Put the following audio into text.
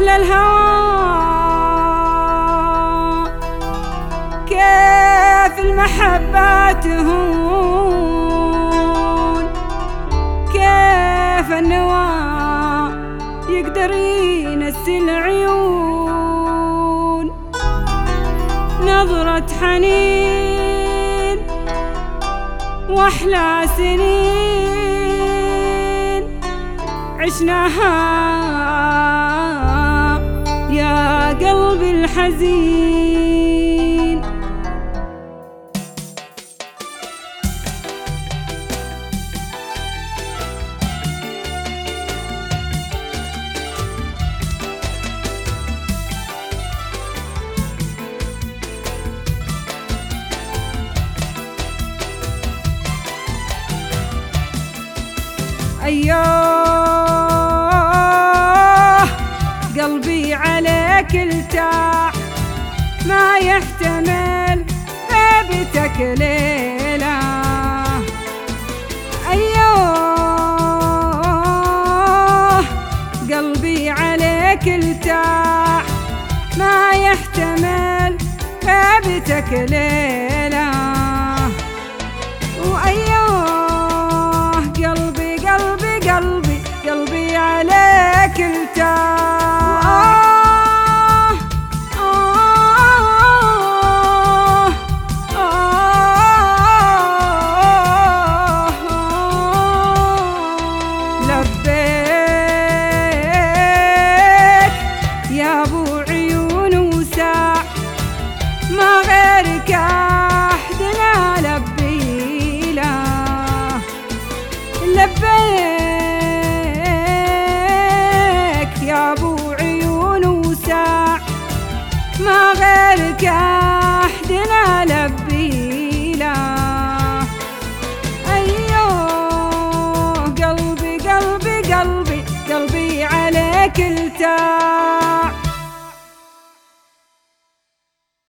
أهل الهوى كيف المحبة تهون كيف النوى يقدر ينسي العيون نظرة حنين واحلى سنين عشناها يا قلبي الحزين أيوه قلبي عليك التاح ما يحتمل غيبتك ليلة أيوه قلبي عليك التاح ما يحتمل غيبتك ليلة وأيوه قلبي قلبي قلبي قلبي عليك ارتاح آه آه آه لبيك يا ابو عيون وساع ما غيرك احدنا لبي له لبيك يا ابو عيون وساع ما غيرك احدنا لبي له ايوه قلبي قلبي قلبي قلبي عليك التاج